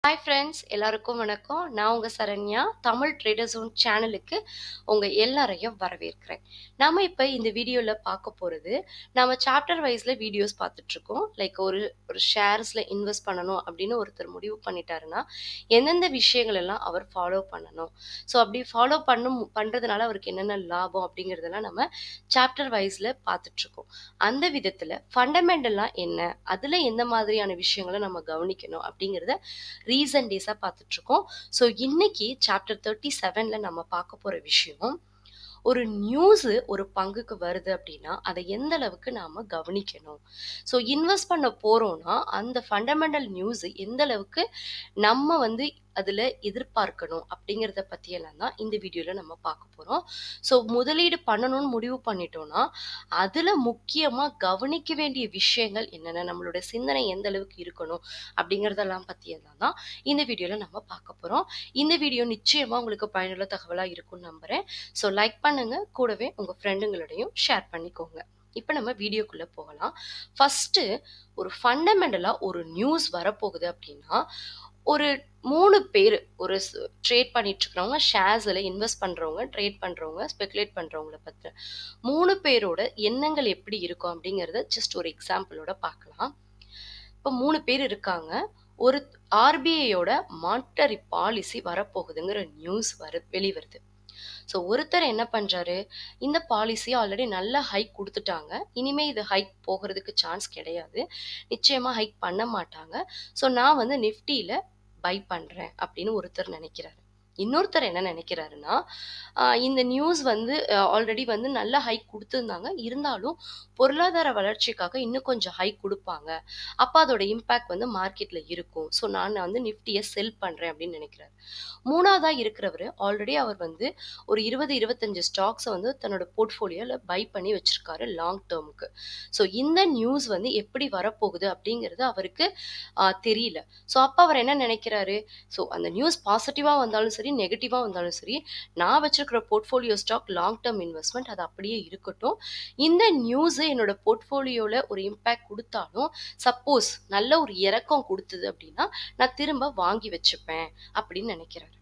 hi friends எல்லாருக்கும் வணக்கம் நான் உங்கள் சரண்யா தமிழ் ட்ரேடர் ஜோன் சேனலுக்கு உங்கள் எல்லாரையும் வரவேற்கிறேன் நாம இப்போ இந்த வீடியோவில் பார்க்க போகிறது நம்ம சாப்டர் வைஸில் வீடியோஸ் பார்த்துட்ருக்கோம் லைக் ஒரு ஒரு ஷேர்ஸில் இன்வெஸ்ட் பண்ணணும் அப்படின்னு ஒருத்தர் முடிவு பண்ணிட்டாருன்னா எந்தெந்த விஷயங்கள் எல்லாம் அவர் ஃபாலோ பண்ணணும் ஸோ அப்படி ஃபாலோ பண்ணும் பண்ணுறதுனால அவருக்கு என்னென்ன லாபம் அப்படிங்கிறதெல்லாம் நம்ம சாப்டர் வைஸில் பார்த்துட்ருக்கோம் அந்த விதத்தில் ஃபண்டமெண்டலாக என்ன அதில் எந்த மாதிரியான விஷயங்களை நம்ம கவனிக்கணும் அப்படிங்கிறத ரீசன்ட் டேஸாக பார்த்துட்ருக்கோம் ஸோ இன்னைக்கு சாப்டர் தேர்ட்டி செவனில் நம்ம பார்க்க போகிற விஷயம் ஒரு நியூஸு ஒரு பங்குக்கு வருது அப்படின்னா அதை எந்த அளவுக்கு நாம் கவனிக்கணும் ஸோ இன்வெஸ்ட் பண்ண போகிறோன்னா அந்த ஃபண்டமெண்டல் நியூஸு எந்த அளவுக்கு நம்ம வந்து அதில் எதிர்பார்க்கணும் அப்படிங்கிறத பற்றியெல்லாம் தான் இந்த வீடியோவில் நம்ம பார்க்க போகிறோம் ஸோ முதலீடு பண்ணணும்னு முடிவு பண்ணிட்டோம்னா அதில் முக்கியமாக கவனிக்க வேண்டிய விஷயங்கள் என்னென்ன நம்மளோட சிந்தனை எந்த அளவுக்கு இருக்கணும் அப்படிங்கிறதெல்லாம் பற்றியெல்லாம் தான் இந்த வீடியோவில் நம்ம பார்க்க போகிறோம் இந்த வீடியோ நிச்சயமாக உங்களுக்கு பயனுள்ள தகவலாக இருக்கும்னு நம்புகிறேன் ஸோ லைக் பண்ணுங்கள் கூடவே உங்கள் ஃப்ரெண்டுங்களோடையும் ஷேர் பண்ணிக்கோங்க இப்போ நம்ம வீடியோக்குள்ளே போகலாம் ஃபஸ்ட்டு ஒரு ஃபண்டமெண்டலாக ஒரு நியூஸ் வரப்போகுது அப்படின்னா ஒரு மூணு பேர் ஒரு ட்ரேட் பண்ணிட்டு இருக்கிறவங்க ஷேர்ஸில் இன்வெஸ்ட் பண்ணுறவங்க ட்ரேட் பண்ணுறவங்க ஸ்பெகுலேட் பண்ணுறவங்கள பற்றி மூணு பேரோட எண்ணங்கள் எப்படி இருக்கும் அப்படிங்கிறத ஜஸ்ட் ஒரு எக்ஸாம்பிளோட பார்க்கலாம் இப்போ மூணு பேர் இருக்காங்க ஒரு ஆர்பிஐயோட மானிட்டரி பாலிசி வரப்போகுதுங்கிற நியூஸ் வரு வெளிவருது ஸோ ஒருத்தர் என்ன பண்ணுறாரு இந்த பாலிசி ஆல்ரெடி நல்ல ஹைக் கொடுத்துட்டாங்க இனிமேல் இது ஹைக் போகிறதுக்கு சான்ஸ் கிடையாது நிச்சயமாக ஹைக் பண்ண மாட்டாங்க ஸோ நான் வந்து நிஃப்டியில் பை பண்ணுறேன் அப்படின்னு ஒருத்தர் நினைக்கிறாரு இன்னொருத்தர் என்ன நினைக்கிறாருன்னா இந்த நியூஸ் வந்து ஆல்ரெடி வந்து நல்ல ஹைக் கொடுத்துருந்தாங்க இருந்தாலும் பொருளாதார வளர்ச்சிக்காக இன்னும் கொஞ்சம் ஹைக் கொடுப்பாங்க அப்போ அதோட இம்பேக்ட் வந்து மார்க்கெட்டில் இருக்கும் ஸோ நான் வந்து நிஃப்டியை செல் பண்ணுறேன் அப்படின்னு நினைக்கிறாரு மூணாவதாக இருக்கிறவர் ஆல்ரெடி அவர் வந்து ஒரு இருபது இருபத்தஞ்சு ஸ்டாக்ஸை வந்து தன்னோட போர்ட்ஃபோலியோவில் பை பண்ணி வச்சுருக்காரு லாங் டேர்முக்கு ஸோ இந்த நியூஸ் வந்து எப்படி வரப்போகுது அப்படிங்கிறது அவருக்கு தெரியல ஸோ அப்போ அவர் என்ன நினைக்கிறாரு ஸோ அந்த நியூஸ் பாசிட்டிவாக வந்தாலும் சரி நெகட்டிவாக வந்தாலும் சரி நான் வச்சிருக்கிற portfolio stock long term investment அது அப்படியே இருக்கட்டும் இந்த நியூஸு என்னோட போர்ட்ஃபோலியோவில் ஒரு இம்பேக்ட் கொடுத்தாலும் சப்போஸ் நல்ல ஒரு இறக்கம் கொடுத்தது அப்படின்னா நான் திரும்ப வாங்கி வச்சுப்பேன் அப்படின்னு நினைக்கிறாரு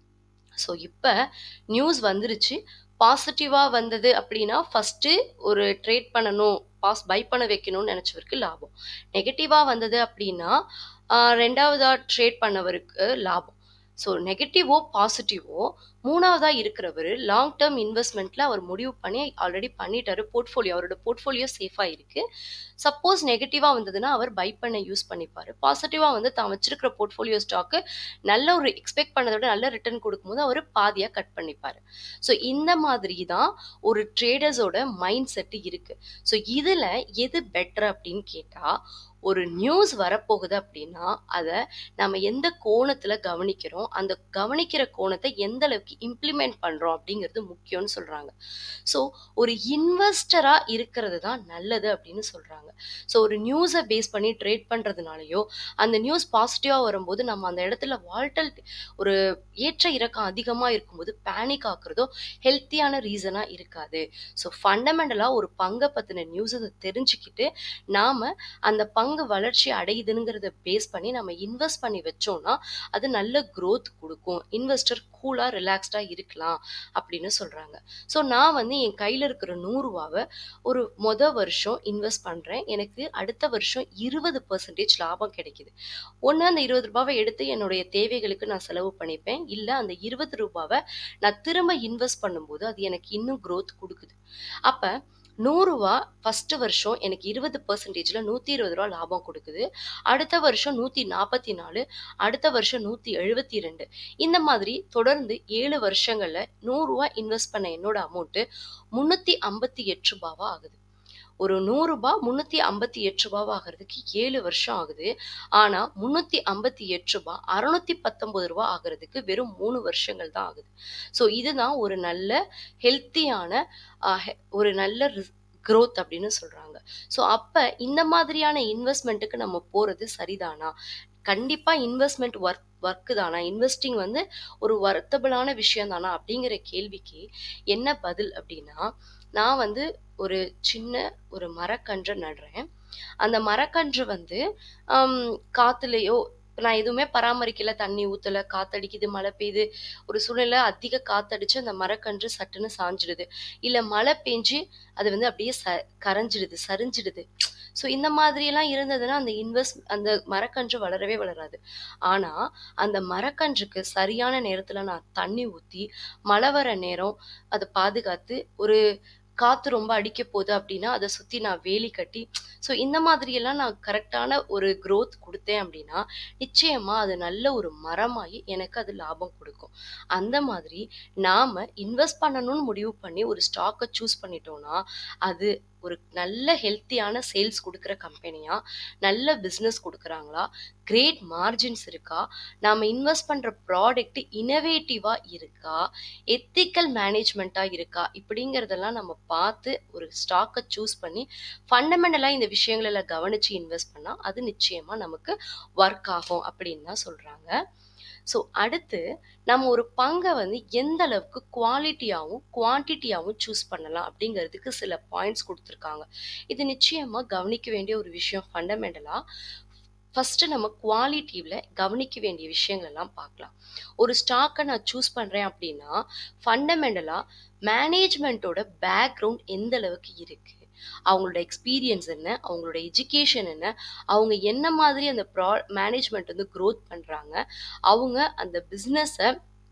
ஸோ இப்போ நியூஸ் வந்துருச்சு பாசிட்டிவாக வந்தது அப்படின்னா ஃபஸ்ட்டு ஒரு ட்ரேட் பண்ணணும் பாஸ் பை பண்ண வைக்கணும்னு நினச்சவருக்கு லாபம் நெகட்டிவாக வந்தது அப்படின்னா ரெண்டாவதாக ட்ரேட் பண்ணவருக்கு லாபம் ஸோ நெகட்டிவோ பாசிட்டிவோ மூணாவதாக இருக்கிறவர் லாங் டேர்ம் இன்வெஸ்ட்மெண்ட்டில் அவர் முடிவு பண்ணி ஆல்ரெடி பண்ணிட்டாரு போர்ட்ஃபோலியோ அவரோட போர்ட்ஃபோலியோ சேஃபாக இருக்குது சப்போஸ் நெகட்டிவாக வந்ததுன்னா அவர் பை பண்ண யூஸ் பண்ணிப்பார் பாசிட்டிவாக வந்து தான் வச்சிருக்கிற போர்ட்ஃபோலியோ ஸ்டாக்கு நல்ல ஒரு எக்ஸ்பெக்ட் பண்ணதோட நல்ல ரிட்டர்ன் கொடுக்கும்போது அவர் பாதியாக கட் பண்ணிப்பார் ஸோ இந்த மாதிரி தான் ஒரு ட்ரேடர்ஸோட மைண்ட் செட்டு இருக்குது ஸோ இதில் எது பெட்டர் அப்படின்னு கேட்டால் ஒரு நியூஸ் வரப்போகுது அப்படின்னா அதை நம்ம எந்த கோணத்தில் கவனிக்கிறோம் அந்த கவனிக்கிற கோணத்தை எந்த அளவுக்கு இம்ப்ளிமெண்ட் பண்ணுறோம் அப்படிங்கிறது முக்கியம்னு சொல்கிறாங்க ஸோ ஒரு இன்வெஸ்டராக இருக்கிறது தான் நல்லது அப்படின்னு சொல்கிறாங்க ஸோ ஒரு நியூஸை பேஸ் பண்ணி ட்ரேட் பண்ணுறதுனாலையோ அந்த நியூஸ் பாசிட்டிவாக வரும்போது நம்ம அந்த இடத்துல வால்டல் ஒரு ஏற்ற இறக்கம் அதிகமாக இருக்கும்போது பேனிக் ஆக்குறதோ ஹெல்த்தியான ரீசனாக இருக்காது ஸோ ஃபண்டமெண்டலாக ஒரு பங்கை பற்றின நியூஸை தெரிஞ்சுக்கிட்டு நாம் அந்த பங்கு பங்கு வளர்ச்சி அடையுதுங்கிறத பேஸ் பண்ணி நம்ம இன்வெஸ்ட் பண்ணி வச்சோம்னா அது நல்ல க்ரோத் கொடுக்கும் இன்வெஸ்டர் கூலாக ரிலாக்ஸ்டாக இருக்கலாம் அப்படின்னு சொல்கிறாங்க ஸோ நான் வந்து என் கையில் இருக்கிற நூறுரூவாவை ஒரு மொத வருஷம் இன்வெஸ்ட் பண்ணுறேன் எனக்கு அடுத்த வருஷம் இருபது பர்சன்டேஜ் லாபம் கிடைக்குது ஒன்று அந்த இருபது ரூபாவை எடுத்து என்னுடைய தேவைகளுக்கு நான் செலவு பண்ணிப்பேன் இல்லை அந்த இருபது ரூபாவை நான் திரும்ப இன்வெஸ்ட் பண்ணும்போது அது எனக்கு இன்னும் க்ரோத் கொடுக்குது அப்போ நூறுரூவா ஃபஸ்ட்டு வருஷம் எனக்கு இருபது பர்சன்டேஜில் நூற்றி இருபது ரூபா லாபம் கொடுக்குது அடுத்த வருஷம் நூற்றி நாற்பத்தி நாலு அடுத்த வருஷம் நூற்றி எழுபத்தி ரெண்டு இந்த மாதிரி தொடர்ந்து ஏழு வருஷங்களில் நூறுரூவா இன்வெஸ்ட் பண்ண என்னோட அமௌண்ட்டு முந்நூற்றி ஐம்பத்தி எட்டு ரூபாவா ஆகுது ஒரு நூறுரூபா முந்நூற்றி ஐம்பத்தி எட்டு ரூபாவா ஆகிறதுக்கு ஏழு வருஷம் ஆகுது ஆனால் முந்நூற்றி ஐம்பத்தி எட்டு ரூபா அறநூற்றி பத்தொம்பது ரூபா ஆகிறதுக்கு வெறும் மூணு வருஷங்கள் தான் ஆகுது ஸோ இதுதான் ஒரு நல்ல ஹெல்த்தியான ஒரு நல்ல க்ரோத் அப்படின்னு சொல்கிறாங்க ஸோ அப்போ இந்த மாதிரியான இன்வெஸ்ட்மெண்ட்டுக்கு நம்ம போகிறது சரிதானா கண்டிப்பாக இன்வெஸ்ட்மெண்ட் ஒர்க் ஒர்க்கு தானா இன்வெஸ்டிங் வந்து ஒரு வர்த்தபிளான விஷயம் தானா அப்படிங்கிற கேள்விக்கு என்ன பதில் அப்படின்னா நான் வந்து ஒரு சின்ன ஒரு மரக்கன்றை நடுறேன் அந்த மரக்கன்று வந்து காற்றுலையோ இப்போ நான் எதுவுமே பராமரிக்கல தண்ணி ஊற்றல காத்தடிக்குது மழை பெய்யுது ஒரு சூழ்நிலை அதிக காத்தடிச்சு அந்த மரக்கன்று சட்டுன்னு சாஞ்சிடுது இல்லை மழை பெஞ்சு அது வந்து அப்படியே ச கரைஞ்சிடுது சரிஞ்சிடுது ஸோ இந்த மாதிரியெல்லாம் இருந்ததுன்னா அந்த இன்வெஸ்ட் அந்த மரக்கன்று வளரவே வளராது ஆனால் அந்த மரக்கன்றுக்கு சரியான நேரத்தில் நான் தண்ணி ஊற்றி மழை வர நேரம் அதை பாதுகாத்து ஒரு காற்று ரொம்ப அடிக்க போகுது அப்படின்னா அதை சுற்றி நான் வேலி கட்டி ஸோ இந்த மாதிரியெல்லாம் நான் கரெக்டான ஒரு growth கொடுத்தேன் அப்படின்னா நிச்சயமாக அது நல்ல ஒரு மரமாகி எனக்கு அது லாபம் கொடுக்கும் அந்த மாதிரி நாம் இன்வெஸ்ட் பண்ணணும்னு முடிவு பண்ணி ஒரு ஸ்டாக்கை சூஸ் பண்ணிட்டோம்னா அது ஒரு நல்ல ஹெல்த்தியான சேல்ஸ் கொடுக்குற கம்பெனியா நல்ல பிஸ்னஸ் கொடுக்குறாங்களா கிரேட் மார்ஜின்ஸ் இருக்கா நாம் இன்வெஸ்ட் பண்ணுற ப்ராடக்ட் இனோவேட்டிவாக இருக்கா எத்திக்கல் மேனேஜ்மெண்ட்டாக இருக்கா இப்படிங்கிறதெல்லாம் நம்ம பார்த்து ஒரு ஸ்டாக்கை சூஸ் பண்ணி ஃபண்டமெண்டலாக இந்த விஷயங்களெல்லாம் கவனித்து இன்வெஸ்ட் பண்ணால் அது நிச்சயமாக நமக்கு ஒர்க் ஆகும் அப்படின்னு தான் சொல்கிறாங்க ஸோ அடுத்து நம்ம ஒரு பங்கை வந்து எந்த அளவுக்கு குவாலிட்டியாகவும் குவான்டிட்டியாகவும் சூஸ் பண்ணலாம் அப்படிங்கிறதுக்கு சில பாயிண்ட்ஸ் கொடுத்துருக்காங்க இது நிச்சயமாக கவனிக்க வேண்டிய ஒரு விஷயம் ஃபண்டமெண்டலாக ஃபஸ்ட்டு நம்ம குவாலிட்டியில் கவனிக்க வேண்டிய விஷயங்கள் எல்லாம் பார்க்கலாம் ஒரு ஸ்டாக்கை நான் சூஸ் பண்ணுறேன் அப்படின்னா ஃபண்டமெண்டலாக மேனேஜ்மெண்ட்டோட பேக்ரவுண்ட் எந்த அளவுக்கு இருக்குது அவங்களோட எக்ஸ்பீரியன்ஸ் என்ன அவங்களோட எஜுகேஷன் என்ன அவங்க என்ன மாதிரி அந்த ப்ரா மேனேஜ்மெண்ட் வந்து க்ரோத் பண்ணுறாங்க அவங்க அந்த பிஸ்னஸை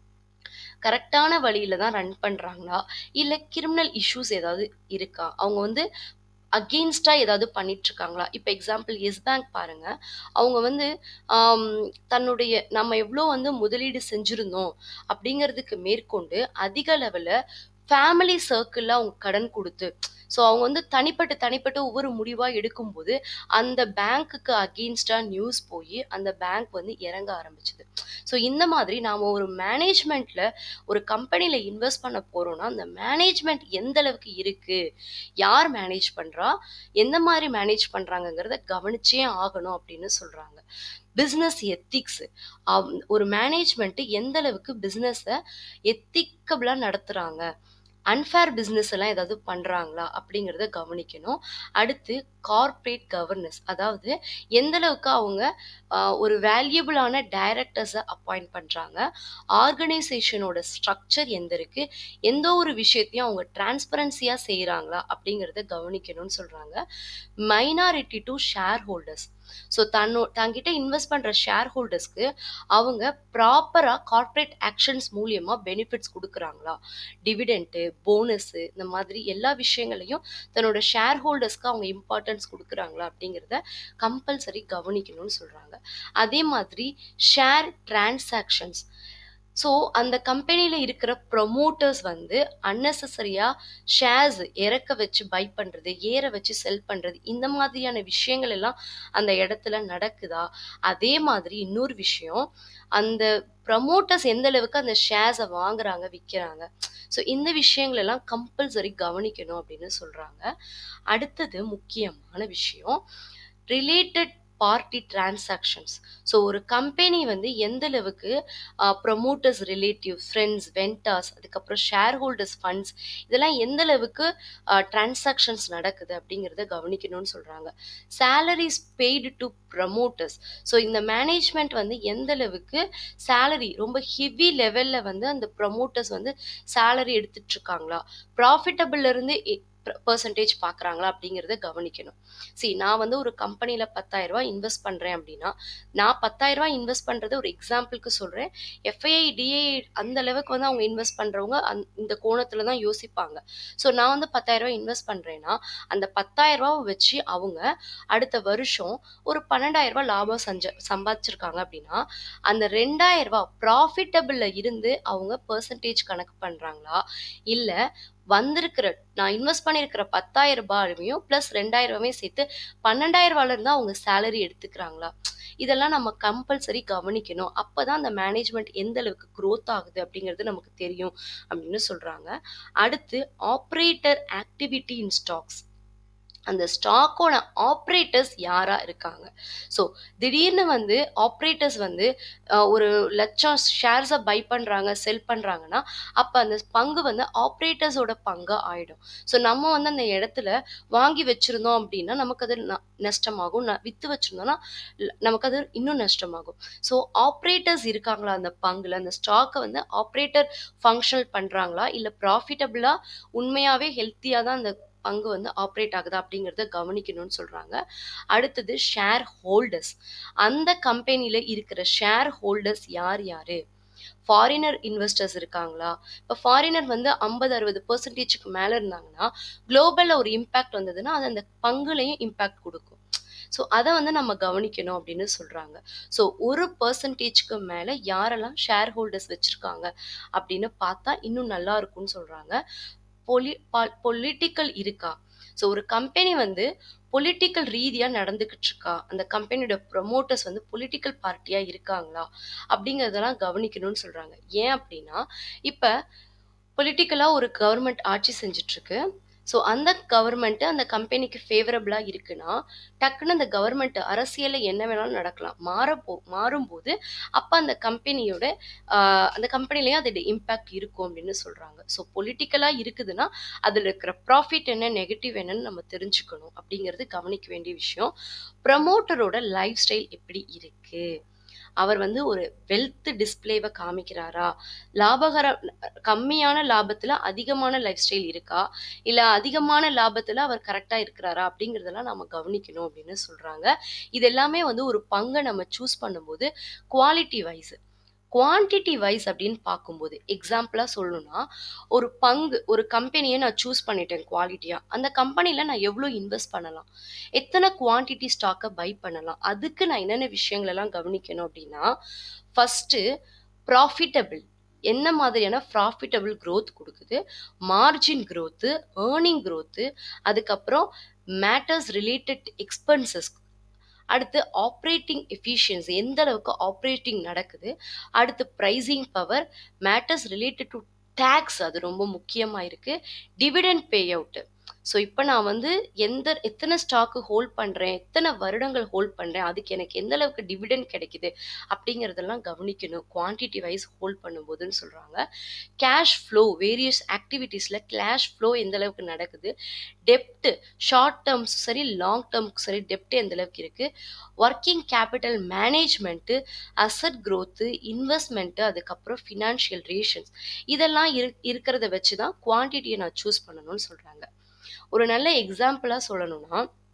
கரெக்டான வழியில தான் ரன் பண்ணுறாங்களா இல்லை கிரிமினல் இஷ்யூஸ் ஏதாவது இருக்கா அவங்க வந்து அகெயின்ஸ்டாக ஏதாவது பண்ணிட்டு இருக்காங்களா இப்போ எக்ஸாம்பிள் எஸ் பேங்க் பாருங்க அவங்க வந்து ஆம், தன்னுடைய நம்ம எவ்வளோ வந்து முதலீடு செஞ்சுருந்தோம் அப்படிங்கிறதுக்கு மேற்கொண்டு அதிக லெவலில் ஃபேமிலி சர்க்கிளில் அவங்க கடன் கொடுத்து ஸோ அவங்க வந்து தனிப்பட்டு தனிப்பட்டு ஒவ்வொரு முடிவாக எடுக்கும்போது அந்த பேங்க்குக்கு அகெயின்ஸ்டாக நியூஸ் போய் அந்த பேங்க் வந்து இறங்க ஆரம்பிச்சுது ஸோ இந்த மாதிரி நாம் ஒரு மேனேஜ்மெண்ட்டில் ஒரு கம்பெனியில் இன்வெஸ்ட் பண்ண போகிறோம்னா அந்த மேனேஜ்மெண்ட் எந்த அளவுக்கு இருக்குது யார் மேனேஜ் பண்ணுறா எந்த மாதிரி மேனேஜ் பண்ணுறாங்கங்கிறத கவனிச்சே ஆகணும் அப்படின்னு சொல்கிறாங்க பிஸ்னஸ் எத்திக்ஸ் ஒரு மேனேஜ்மெண்ட்டு எந்த அளவுக்கு பிஸ்னஸை எத்திக்கபிளாக நடத்துகிறாங்க அன்ஃபேர் பிஸ்னஸ் எல்லாம் ஏதாவது பண்ணுறாங்களா அப்படிங்கிறத கவனிக்கணும் அடுத்து கார்ப்பரேட் கவர்னன்ஸ் அதாவது எந்த அளவுக்கு அவங்க ஆஹ், ஒரு வேல்யூபிளான டைரக்டர்ஸை அப்பாயிண்ட் பண்ணுறாங்க ஆர்கனைசேஷனோட ஸ்ட்ரக்சர் எந்த இருக்கு எந்த ஒரு விஷயத்தையும் அவங்க டிரான்ஸ்பரன்சியாக செய்கிறாங்களா அப்படிங்கிறத கவனிக்கணும்னு சொல்கிறாங்க minority to share holders so தன்னோ தங்கிட்ட இன்வெஸ்ட் பண்ணுற ஷேர் ஹோல்டர்ஸ்க்கு அவங்க ப்ராப்பராக கார்ப்பரேட் ஆக்ஷன்ஸ் மூலியமாக பெனிஃபிட்ஸ் கொடுக்குறாங்களா டிவிடெண்ட்டு போனஸு இந்த மாதிரி எல்லா விஷயங்களையும் தன்னோட ஷேர் ஹோல்டர்ஸ்க்கு அவங்க இம்பார்ட்டன்ஸ் கொடுக்குறாங்களா அப்படிங்கிறத கம்பல்சரி கவனிக்கணும்னு சொல்கிறாங்க அதே மாதிரி ஷேர் டிரான்சாக்ஷன்ஸ் ஸோ அந்த கம்பெனியில் இருக்கிற ப்ரொமோட்டர்ஸ் வந்து அன்னெசரியாக ஷேர்ஸ் இறக்க வச்சு பை பண்ணுறது ஏற வச்சு செல் பண்ணுறது இந்த மாதிரியான விஷயங்கள் எல்லாம் அந்த இடத்துல நடக்குதா அதே மாதிரி இன்னொரு விஷயம் அந்த ப்ரமோட்டர்ஸ் எந்த அளவுக்கு அந்த ஷேர்ஸை வாங்குறாங்க விற்கிறாங்க ஸோ இந்த விஷயங்கள் எல்லாம் கம்பல்சரி கவனிக்கணும் அப்படின்னு சொல்கிறாங்க அடுத்தது முக்கியமான விஷயம் ரிலேட்டட் பார்ட்டி டிரான்சாக்ஷன்ஸ் ஸோ ஒரு கம்பெனி வந்து எந்த அளவுக்கு ப்ரொமோட்டர்ஸ் ரிலேட்டிவ் ஃப்ரெண்ட்ஸ் வெண்டாஸ் அதுக்கப்புறம் ஷேர் ஹோல்டர்ஸ் ஃபண்ட்ஸ் இதெல்லாம் எந்த அளவுக்கு டிரான்சாக்ஷன்ஸ் நடக்குது அப்படிங்கிறத கவனிக்கணும்னு சொல்கிறாங்க salaries paid to promoters so இந்த மேனேஜ்மெண்ட் வந்து எந்த அளவுக்கு சேலரி ரொம்ப ஹெவி லெவலில் வந்து அந்த ப்ரமோட்டர்ஸ் வந்து சேலரி எடுத்துட்டு இருக்காங்களா ப்ராஃபிட்டபிள்ல இருந்து பர்சன்டேஜ் பார்க்குறாங்களா அப்படிங்கிறத கவனிக்கணும் சரி நான் வந்து ஒரு கம்பெனியில் பத்தாயிரம் ரூபாய் இன்வெஸ்ட் பண்ணுறேன் அப்படின்னா நான் பத்தாயிரம் ரூபாய் இன்வெஸ்ட் பண்ணுறது ஒரு எக்ஸாம்பிளுக்கு சொல்கிறேன் எஃப்ஐஐ டிஐ அந்த அளவுக்கு வந்து அவங்க இன்வெஸ்ட் பண்ணுறவங்க அந் இந்த கோணத்தில் தான் யோசிப்பாங்க ஸோ நான் வந்து பத்தாயிரம் ரூபாய் இன்வெஸ்ட் பண்ணுறேன்னா அந்த பத்தாயிரம் ரூபாவை வச்சு அவங்க அடுத்த வருஷம் ஒரு பன்னெண்டாயிரம் ரூபாய் லாபம் செஞ்ச சம்பாதிச்சிருக்காங்க அப்படின்னா அந்த ரெண்டாயிரம் ரூபாய் ப்ராஃபிட்டபிளில் இருந்து அவங்க பர்சன்டேஜ் கணக்கு பண்ணுறாங்களா இல்லை வந்திருக்கிற நான் இன்வெஸ்ட் பண்ணியிருக்கிற பத்தாயிரம் ரூபாயும் ப்ளஸ் ரெண்டாயிரம் ரூபாயும் சேர்த்து பன்னெண்டாயிரம் ரூபாயில இருந்து அவங்க சேலரி எடுத்துக்கிறாங்களா இதெல்லாம் நம்ம கம்பல்சரி கவனிக்கணும் அப்பதான் அந்த மேனேஜ்மெண்ட் எந்த அளவுக்கு growth ஆகுது அப்படிங்கிறது நமக்கு தெரியும் அப்படின்னு சொல்றாங்க அடுத்து ஆப்ரேட்டர் ஆக்டிவிட்டி இன் ஸ்டாக்ஸ் அந்த ஸ்டாக்கோட ஆப்ரேட்டர்ஸ் யாரா இருக்காங்க ஸோ திடீர்னு வந்து ஆப்ரேட்டர்ஸ் வந்து அஹ், ஒரு லட்சம் ஷேர்ஸை பை பண்ணுறாங்க செல் பண்ணுறாங்கன்னா அப்போ அந்த பங்கு வந்து ஆப்ரேட்டர்ஸோட பங்காக ஆயிடும் ஸோ நம்ம வந்து அந்த இடத்துல வாங்கி வச்சிருந்தோம் அப்படின்னா நமக்கு அது ந- நஷ்டமாகும் ந- வித்து வச்சிருந்தோம்னா ல- நமக்கு அது இன்னும் நஷ்டமாகும் ஸோ ஆப்ரேட்டர்ஸ் இருக்காங்களா அந்த பங்குல அந்த ஸ்டாக்கை வந்து ஆப்ரேட்டர் ஃபங்க்ஷனல் பண்றாங்களா இல்லை ப்ராஃபிட்டபிளா உண்மையாவே ஹெல்த்தியாக தான் அந்த பங்கு வந்து ஆப்ரேட் ஆகுதா அப்படிங்கிறத கவனிக்கணும்னு சொல்றாங்க அடுத்தது ஷேர் ஹோல்டர்ஸ் அந்த கம்பெனியில இருக்கிற ஷேர் ஹோல்டர்ஸ் யார் யாரு ஃபாரினர் இன்வெஸ்டர்ஸ் இருக்காங்களா இப்போ ஃபாரினர் வந்து ஐம்பது அறுபது பெர்சன்டேஜுக்கு மேலே இருந்தாங்கன்னா குளோபலில் ஒரு இம்பேக்ட் வந்ததுன்னா அது அந்த பங்குலையும் இம்பேக்ட் கொடுக்கும் ஸோ அதை வந்து நம்ம கவனிக்கணும் அப்படின்னு சொல்கிறாங்க ஸோ ஒரு பர்சன்டேஜ்க்கு மேலே யாரெல்லாம் ஷேர் ஹோல்டர்ஸ் வச்சுருக்காங்க அப்படின்னு பார்த்தா இன்னும் நல்லா இருக்கும்னு சொல்கிறாங்க பொலி பொலிட்டிக்கல் இருக்கா ஸோ ஒரு கம்பெனி வந்து பொலிட்டிக்கல் ரீதியாக நடந்துக்கிட்டு இருக்கா அந்த கம்பெனியோட ப்ரொமோட்டர்ஸ் வந்து பொலிட்டிக்கல் பார்ட்டியாக இருக்காங்களா அப்படிங்கிறதெல்லாம் கவனிக்கணும்னு சொல்கிறாங்க ஏன் அப்படின்னா இப்போ பொலிட்டிக்கலாக ஒரு கவர்மெண்ட் ஆட்சி செஞ்சிட்ருக்கு ஸோ அந்த கவர்மெண்ட்டு அந்த கம்பெனிக்கு ஃபேவரபிளாக இருக்குன்னா டக்குன்னு அந்த கவர்மெண்ட் அரசியலில் என்ன வேணாலும் நடக்கலாம் மாறப்போ மாறும்போது அப்போ அந்த கம்பெனியோட ஆஹ், அந்த கம்பெனிலேயும் அதோட இம்பேக்ட் இருக்கும் அப்படின்னு சொல்கிறாங்க ஸோ பொலிட்டிக்கலாக இருக்குதுன்னா அதில் இருக்கிற ப்ராஃபிட் என்ன நெகட்டிவ் என்னன்னு நம்ம தெரிஞ்சுக்கணும் அப்படிங்கிறது கவனிக்க வேண்டிய விஷயம் ப்ரமோட்டரோட லைஃப் ஸ்டைல் எப்படி இருக்கு அவர் வந்து ஒரு வெல்த் டிஸ்ப்ளேவை காமிக்கிறாரா லாபகர கம்மியான லாபத்துல அதிகமான லைஃப் ஸ்டைல் இருக்கா இல்ல அதிகமான லாபத்துல அவர் கரெக்டா இருக்கிறாரா அப்படிங்கறதெல்லாம் நம்ம கவனிக்கணும் அப்படின்னு சொல்றாங்க இது எல்லாமே வந்து ஒரு பங்கை நம்ம சூஸ் பண்ணும்போது குவாலிட்டி வைஸ் குவான்டிட்டி வைஸ் அப்படின்னு பார்க்கும்போது எக்ஸாம்பிளா சொல்லணும்னா ஒரு பங்கு ஒரு கம்பெனியை நான் சூஸ் பண்ணிட்டேன் குவாலிட்டியா அந்த கம்பெனில நான் எவ்வளோ இன்வெஸ்ட் பண்ணலாம் எத்தனை குவான்டிட்டி ஸ்டாக்கை பை பண்ணலாம் அதுக்கு நான் என்னென்ன விஷயங்கள் எல்லாம் கவனிக்கணும் அப்படின்னா ஃபர்ஸ்ட் ப்ராஃபிட்டபிள் என்ன மாதிரியான ப்ராஃபிட்டபிள் growth கொடுக்குது மார்ஜின் growth ஏர்னிங் growth அதுக்கப்புறம் மேட்டர்ஸ் ரிலேட்டட் எக்ஸ்பென்சஸ் அடுத்து ஆப்ரேட்டிங் எஃபிஷியன்சி எந்த அளவுக்கு ஆப்ரேட்டிங் நடக்குது அடுத்து pricing power matters related to tax அது ரொம்ப முக்கியமாக இருக்குது டிவிடெண்ட் பே அவுட்டு ஸோ இப்போ நான் வந்து எந்த எத்தனை ஸ்டாக்கு ஹோல்ட் பண்ணுறேன் எத்தனை வருடங்கள் ஹோல்ட் பண்ணுறேன் அதுக்கு எனக்கு எந்த அளவுக்கு டிவிடெண்ட் கிடைக்குது அப்படிங்கிறதெல்லாம் கவனிக்கணும் குவான்டிட்டி வைஸ் ஹோல்ட் பண்ணும்போதுன்னு சொல்கிறாங்க கேஷ் ஃப்ளோ வேரியஸ் ஆக்டிவிட்டீஸில் கேஷ் ஃப்ளோ எந்த அளவுக்கு நடக்குது டெப்ட் ஷார்ட் டேர்ம்ஸ் சரி லாங் டேர்ம்க்கு சரி டெப்ட் எந்த அளவுக்கு இருக்குது working capital management asset growth investment அதுக்கப்புறம் ஃபினான்ஷியல் ரேஷன்ஸ் இதெல்லாம் இரு இருக்கிறத வச்சு தான் குவான்டிட்டியை நான் சூஸ் பண்ணணும்னு சொல்கிறாங்க ஒரு நல்ல எக்ஸாம்பிளாக சொல்லணும்னா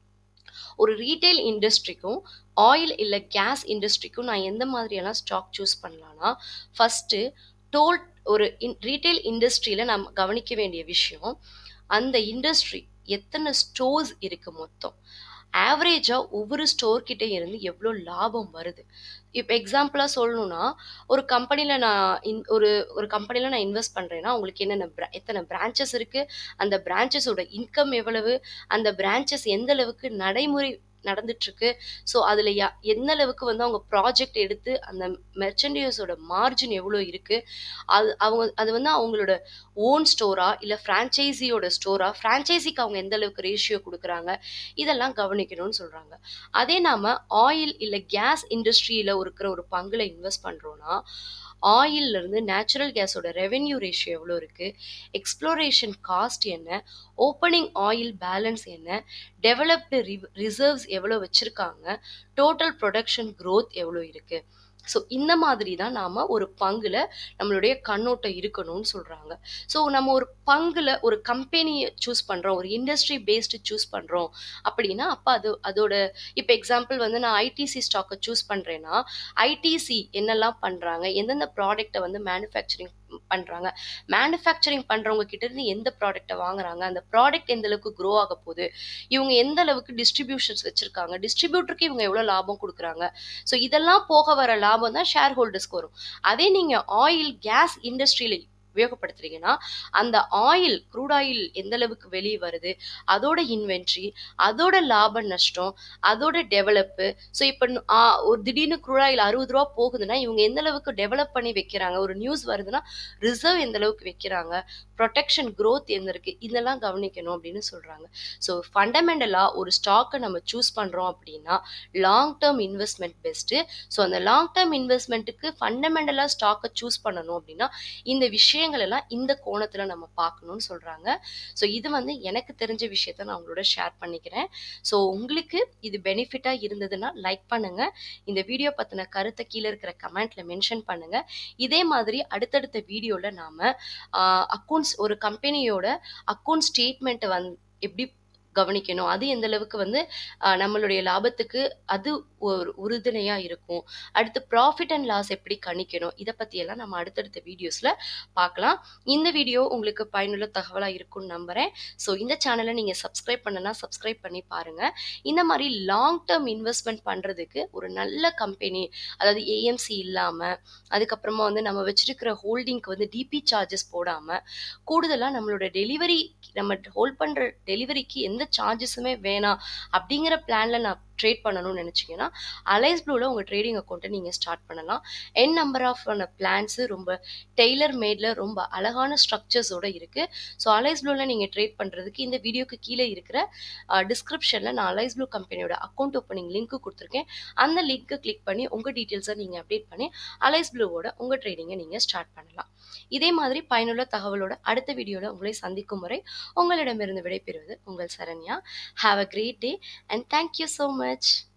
ஒரு ரீட்டைல் இண்டஸ்ட்ரிக்கும் ஆயில் இல்லை கேஸ் இண்டஸ்ட்ரிக்கும் நான் எந்த மாதிரியெல்லாம் ஸ்டாக் சூஸ் பண்ணலான்னா ஃபஸ்ட்டு டோல் ஒரு இன் ரீட்டைல் இண்டஸ்ட்ரியில் நம்ம கவனிக்க வேண்டிய விஷயம் அந்த இண்டஸ்ட்ரி எத்தனை ஸ்டோர்ஸ் இருக்கு மொத்தம் ஆவரேஜாக ஒவ்வொரு ஸ்டோர் கிட்ட இருந்து எவ்வளோ லாபம் வருது இப்போ எக்ஸாம்பிளாக சொல்லணும்னா ஒரு கம்பெனியில் நான் இன் ஒரு ஒரு கம்பெனியில் நான் இன்வெஸ்ட் பண்ணுறேன்னா உங்களுக்கு என்னென்ன bra- எத்தனை பிரான்ச்சஸ் இருக்குது அந்த பிரான்ச்சஸோட இன்கம் எவ்வளவு அந்த பிரான்ச்சஸ் எந்த அளவுக்கு நடைமுறை நடந்துட்டுருக்கு ஸோ அதில் யா எந்த அளவுக்கு வந்து அவங்க ப்ராஜெக்ட் எடுத்து அந்த மெர்ச்சன்டைஸோட மார்ஜின் எவ்வளோ இருக்குது அது அவங்க அது வந்து அவங்களோட ஓன் ஸ்டோரா இல்லை ஃப்ரான்ச்சைசியோட ஸ்டோரா ஃப்ரான்ச்சைசிக்கு அவங்க எந்த அளவுக்கு ரேஷியோ கொடுக்குறாங்க இதெல்லாம் கவனிக்கணும்னு சொல்கிறாங்க அதே நாம் ஆயில் இல்லை கேஸ் இண்டஸ்ட்ரியில் இருக்கிற ஒரு பங்குல இன்வெஸ்ட் பண்ணுறோன்னா ஆயில்ல இருந்து நேச்சுரல் கேஸோட ரெவென்யூ ரேஷியோ எவ்வளோ இருக்குது எக்ஸ்ப்ளோரேஷன் காஸ்ட் என்ன ஓப்பனிங் ஆயில் பேலன்ஸ் என்ன டெவலப்டு ரிசர்வ்ஸ் எவ்வளோ வச்சுருக்காங்க டோட்டல் ப்ரொடக்ஷன் growth எவ்வளோ இருக்குது ஸோ இந்த மாதிரி தான் நாம் ஒரு பங்குல நம்மளுடைய கண்ணோட்டம் இருக்கணும்னு சொல்கிறாங்க ஸோ நம்ம ஒரு பங்குல ஒரு கம்பெனியை சூஸ் பண்ணுறோம் ஒரு இண்டஸ்ட்ரி பேஸ்டு சூஸ் பண்ணுறோம் அப்படின்னா அப்போ அது அதோட இப்போ எக்ஸாம்பிள் வந்து நான் ஐடிசி ஸ்டாக்கை சூஸ் பண்ணுறேன்னா ஐடிசி என்னெல்லாம் பண்ணுறாங்க எந்தெந்த ப்ராடக்ட்டை வந்து மேனுஃபேக்சரிங் பண்ணுறாங்க மேனுஃபேக்சரிங் பண்ணுறவங்க கிட்ட இருந்து எந்த ப்ராடக்ட்டை வாங்குறாங்க அந்த ப்ராடக்ட் எந்த அளவுக்கு க்ரோ ஆக போகுது இவங்க எந்த அளவுக்கு டிஸ்ட்ரிபியூஷன்ஸ் வச்சுருக்காங்க டிஸ்ட்ரிபியூட்டருக்கு இவங்க எவ்வளோ லாபம் கொடுக்குறாங்க ஸோ இதெல்லாம் போக வர லாபம் தான் ஷேர் ஹோல்டர்ஸ்க்கு வரும் அதே நீங்கள் ஆயில் கேஸ் இண்டஸ்ட்ரியில் உபயோகப்படுத்துறீங்கன்னா அந்த ஆயில் க்ரூட் ஆயில் எந்த அளவுக்கு வெளியே வருது அதோட இன்வென்ட்ரி அதோட லாப நஷ்டம் அதோட டெவலப்பு ஸோ இப்போ ஒரு திடீர்னு க்ரூட் ஆயில் அறுபது ரூபா போகுதுன்னா இவங்க எந்த அளவுக்கு டெவலப் பண்ணி வைக்கிறாங்க ஒரு நியூஸ் வருதுன்னா ரிசர்வ் எந்த அளவுக்கு வைக்கிறாங்க ப்ரொடெக்ஷன் க்ரோத் எந்த இருக்கு இதெல்லாம் கவனிக்கணும் அப்படின்னு சொல்றாங்க ஸோ ஃபண்டமெண்டலாக ஒரு ஸ்டாக்கை நம்ம சூஸ் பண்றோம் அப்படின்னா long term investment best so அந்த லாங் டேர்ம் இன்வெஸ்ட்மெண்ட்டுக்கு ஃபண்டமெண்டலாக ஸ்டாக்கை சூஸ் பண்ணணும் அப்படின்னா இந்த விஷயங்கள் எல்லாம் இந்த கோணத்தில் நம்ம பார்க்கணும்னு சொல்கிறாங்க ஸோ இது வந்து எனக்கு தெரிஞ்ச விஷயத்த நான் உங்களோட ஷேர் பண்ணிக்கிறேன் ஸோ உங்களுக்கு இது பெனிஃபிட்டாக இருந்ததுன்னா லைக் பண்ணுங்க இந்த வீடியோ பற்றின கருத்தை கீழே இருக்கிற கமெண்ட்ல மென்ஷன் பண்ணுங்க இதே மாதிரி அடுத்தடுத்த வீடியோவில் நாம் அக்கௌண்ட்ஸ் ஒரு கம்பெனியோட அக்கௌண்ட் ஸ்டேட்மெண்ட்டை வந் எப்படி கவனிக்கணும் அது எந்த அளவுக்கு வந்து ஆஹ் நம்மளுடைய லாபத்துக்கு அது ஒரு உறுதுணையாக இருக்கும் அடுத்து ப்ராஃபிட் அண்ட் லாஸ் எப்படி கணிக்கணும் இதை பற்றியெல்லாம் நம்ம அடுத்தடுத்த வீடியோஸில் பார்க்கலாம் இந்த வீடியோ உங்களுக்கு பயனுள்ள தகவலாக இருக்கும்னு நம்புகிறேன் ஸோ இந்த சேனலை நீங்கள் சப்ஸ்கிரைப் பண்ணனா சப்ஸ்கிரைப் பண்ணி பாருங்கள் இந்த மாதிரி லாங் டேர்ம் இன்வெஸ்ட்மெண்ட் பண்ணுறதுக்கு ஒரு நல்ல கம்பெனி அதாவது ஏஎம்சி இல்லாமல் அதுக்கப்புறமா வந்து நம்ம வச்சிருக்கிற ஹோல்டிங்க்கு வந்து டிபி சார்ஜஸ் போடாமல் கூடுதலாக நம்மளோட டெலிவரி நம்ம ஹோல்ட் பண்ணுற டெலிவரிக்கு எந்த சார்ஜஸுமே வேணாம் அப்படிங்கிற பிளானில் நான் ட்ரேட் பண்ணணும்னு நினச்சிங்கன்னா அலைஸ் ப்ளூவில் உங்கள் ட்ரேடிங் அக்கௌண்ட்டை நீங்கள் ஸ்டார்ட் பண்ணலாம் என் நம்பர் ஆஃப் பிளான்ஸு ரொம்ப டெய்லர் மேடில் ரொம்ப அழகான ஸ்ட்ரக்சர்ஸோடு இருக்குது ஸோ அலைஸ் ப்ளூவில் நீங்கள் ட்ரேட் பண்ணுறதுக்கு இந்த வீடியோக்கு கீழே இருக்கிற டிஸ்கிரிப்ஷனில் நான் அலைஸ் ப்ளூ கம்பெனியோட அக்கௌண்ட் ஓப்பனிங் லிங்க்கு கொடுத்துருக்கேன் அந்த லிங்க்கை கிளிக் பண்ணி உங்கள் டீட்டெயில்ஸை நீங்கள் அப்டேட் பண்ணி அலைஸ் ப்ளூவோட உங்கள் ட்ரேடிங்கை நீங்கள் ஸ்டார்ட் பண்ணலாம் இதே மாதிரி பயனுள்ள தகவலோட அடுத்த வீடியோவில் உங்களை சந்திக்கும் முறை உங்களிடமிருந்து விடைபெறுவது உங்கள் Saranya have a great day and thank you so much